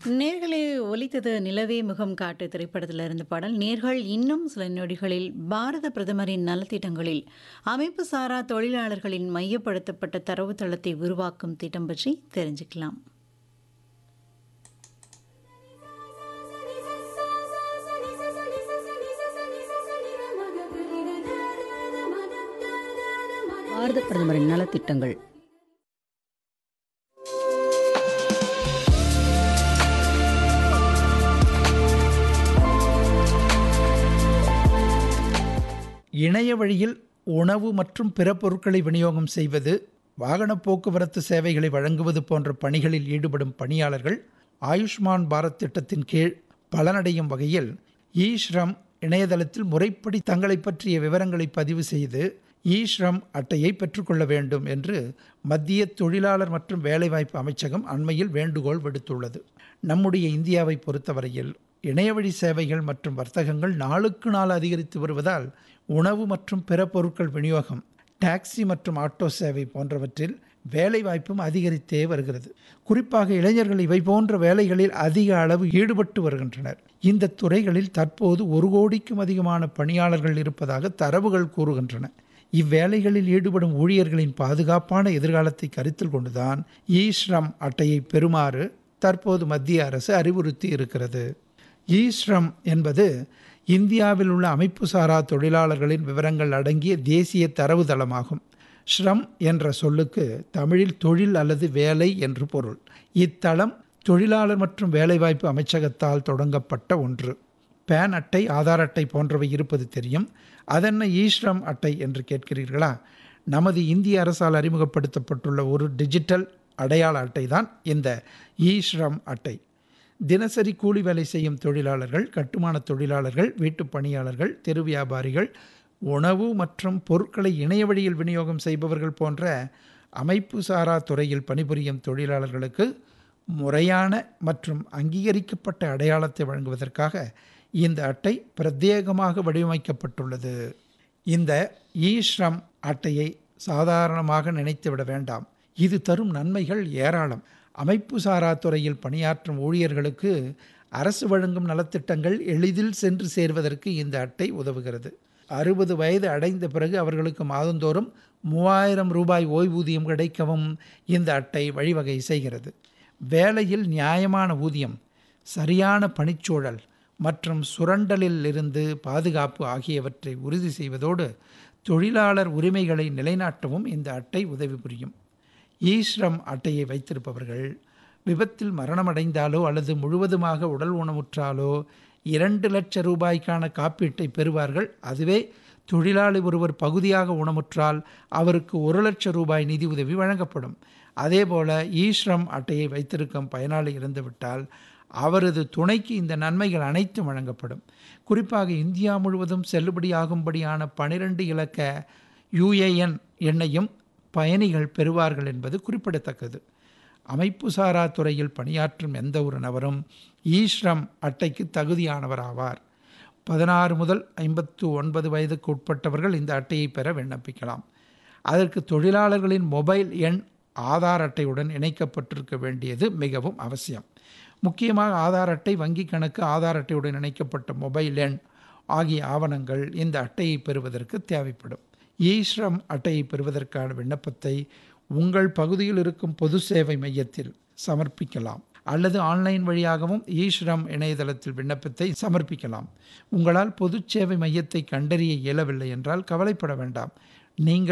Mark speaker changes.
Speaker 1: நேர்களே ஒலித்தது நிலவே முகம் காட்டு திரைப்படத்தில் இருந்த பாடல் நேர்கள் இன்னும் சில நொடிகளில் பாரத பிரதமரின் நலத்திட்டங்களில் அமைப்பு சாரா தொழிலாளர்களின் மையப்படுத்தப்பட்ட தரவுத்தளத்தை உருவாக்கும் திட்டம் பற்றி தெரிஞ்சுக்கலாம்
Speaker 2: பாரத பிரதமரின் நலத்திட்டங்கள்
Speaker 3: இணைய வழியில் உணவு மற்றும் பிற பொருட்களை விநியோகம் செய்வது வாகன போக்குவரத்து சேவைகளை வழங்குவது போன்ற பணிகளில் ஈடுபடும் பணியாளர்கள் ஆயுஷ்மான் பாரத் திட்டத்தின் கீழ் பலனடையும் வகையில் இ ஸ்ரம் இணையதளத்தில் முறைப்படி தங்களை பற்றிய விவரங்களை பதிவு செய்து இ ஸ்ரம் அட்டையை பெற்றுக்கொள்ள வேண்டும் என்று மத்திய தொழிலாளர் மற்றும் வேலைவாய்ப்பு அமைச்சகம் அண்மையில் வேண்டுகோள் விடுத்துள்ளது நம்முடைய இந்தியாவை பொறுத்தவரையில் இணையவழி சேவைகள் மற்றும் வர்த்தகங்கள் நாளுக்கு நாள் அதிகரித்து வருவதால் உணவு மற்றும் பிற பொருட்கள் விநியோகம் டாக்ஸி மற்றும் ஆட்டோ சேவை போன்றவற்றில் வேலைவாய்ப்பும் அதிகரித்தே வருகிறது குறிப்பாக இளைஞர்கள் இவை போன்ற வேலைகளில் அதிக அளவு ஈடுபட்டு வருகின்றனர் இந்த துறைகளில் தற்போது ஒரு கோடிக்கும் அதிகமான பணியாளர்கள் இருப்பதாக தரவுகள் கூறுகின்றன இவ்வேலைகளில் ஈடுபடும் ஊழியர்களின் பாதுகாப்பான எதிர்காலத்தை கருத்தில் கொண்டுதான் இ ஸ்ரம் அட்டையை பெறுமாறு தற்போது மத்திய அரசு அறிவுறுத்தி இருக்கிறது இ ஸ்ரம் என்பது இந்தியாவில் உள்ள அமைப்பு சாரா தொழிலாளர்களின் விவரங்கள் அடங்கிய தேசிய தரவுதளமாகும் ஸ்ரம் என்ற சொல்லுக்கு தமிழில் தொழில் அல்லது வேலை என்று பொருள் இத்தளம் தொழிலாளர் மற்றும் வேலைவாய்ப்பு அமைச்சகத்தால் தொடங்கப்பட்ட ஒன்று பேன் அட்டை ஆதார் அட்டை போன்றவை இருப்பது தெரியும் அதென்ன ஈஸ்ரம் அட்டை என்று கேட்கிறீர்களா நமது இந்திய அரசால் அறிமுகப்படுத்தப்பட்டுள்ள ஒரு டிஜிட்டல் அடையாள அட்டை தான் இந்த ஈஸ்ரம் அட்டை தினசரி கூலி வேலை செய்யும் தொழிலாளர்கள் கட்டுமான தொழிலாளர்கள் வீட்டுப் பணியாளர்கள் தெரு வியாபாரிகள் உணவு மற்றும் பொருட்களை இணைய வழியில் விநியோகம் செய்பவர்கள் போன்ற அமைப்பு சாரா துறையில் பணிபுரியும் தொழிலாளர்களுக்கு முறையான மற்றும் அங்கீகரிக்கப்பட்ட அடையாளத்தை வழங்குவதற்காக இந்த அட்டை பிரத்யேகமாக வடிவமைக்கப்பட்டுள்ளது இந்த இ ஸ்ரம் அட்டையை சாதாரணமாக நினைத்துவிட வேண்டாம் இது தரும் நன்மைகள் ஏராளம் அமைப்பு சாரா துறையில் பணியாற்றும் ஊழியர்களுக்கு அரசு வழங்கும் நலத்திட்டங்கள் எளிதில் சென்று சேர்வதற்கு இந்த அட்டை உதவுகிறது அறுபது வயது அடைந்த பிறகு அவர்களுக்கு மாதந்தோறும் மூவாயிரம் ரூபாய் ஓய்வூதியம் கிடைக்கவும் இந்த அட்டை வழிவகை செய்கிறது வேலையில் நியாயமான ஊதியம் சரியான பணிச்சூழல் மற்றும் சுரண்டலில் இருந்து பாதுகாப்பு ஆகியவற்றை உறுதி செய்வதோடு தொழிலாளர் உரிமைகளை நிலைநாட்டவும் இந்த அட்டை உதவி புரியும் ஈஸ்ரம் அட்டையை வைத்திருப்பவர்கள் விபத்தில் மரணமடைந்தாலோ அல்லது முழுவதுமாக உடல் ஊனமுற்றாலோ இரண்டு லட்சம் ரூபாய்க்கான காப்பீட்டை பெறுவார்கள் அதுவே தொழிலாளி ஒருவர் பகுதியாக ஊனமுற்றால் அவருக்கு ஒரு லட்சம் ரூபாய் நிதி உதவி வழங்கப்படும் அதேபோல ஈஸ்ரம் அட்டையை வைத்திருக்கும் பயனாளி இறந்துவிட்டால் அவரது துணைக்கு இந்த நன்மைகள் அனைத்தும் வழங்கப்படும் குறிப்பாக இந்தியா முழுவதும் செல்லுபடியாகும்படியான பனிரெண்டு இலக்க யுஏஎன் எண்ணையும் பயணிகள் பெறுவார்கள் என்பது குறிப்பிடத்தக்கது அமைப்பு சாரா துறையில் பணியாற்றும் எந்த ஒரு நபரும் ஈஸ்ரம் அட்டைக்கு தகுதியானவராவார் பதினாறு முதல் ஐம்பத்து ஒன்பது வயதுக்கு உட்பட்டவர்கள் இந்த அட்டையை பெற விண்ணப்பிக்கலாம் அதற்கு தொழிலாளர்களின் மொபைல் எண் ஆதார் அட்டையுடன் இணைக்கப்பட்டிருக்க வேண்டியது மிகவும் அவசியம் முக்கியமாக ஆதார் அட்டை வங்கி கணக்கு ஆதார் அட்டையுடன் இணைக்கப்பட்ட மொபைல் எண் ஆகிய ஆவணங்கள் இந்த அட்டையை பெறுவதற்கு தேவைப்படும் ஈஸ்ரம் அட்டையை பெறுவதற்கான விண்ணப்பத்தை உங்கள் பகுதியில் இருக்கும் பொது சேவை மையத்தில் சமர்ப்பிக்கலாம் அல்லது ஆன்லைன் வழியாகவும் ஈஸ்ரம் இணையதளத்தில் விண்ணப்பத்தை சமர்ப்பிக்கலாம் உங்களால் பொது சேவை மையத்தை கண்டறிய இயலவில்லை என்றால் கவலைப்பட வேண்டாம் நீங்கள்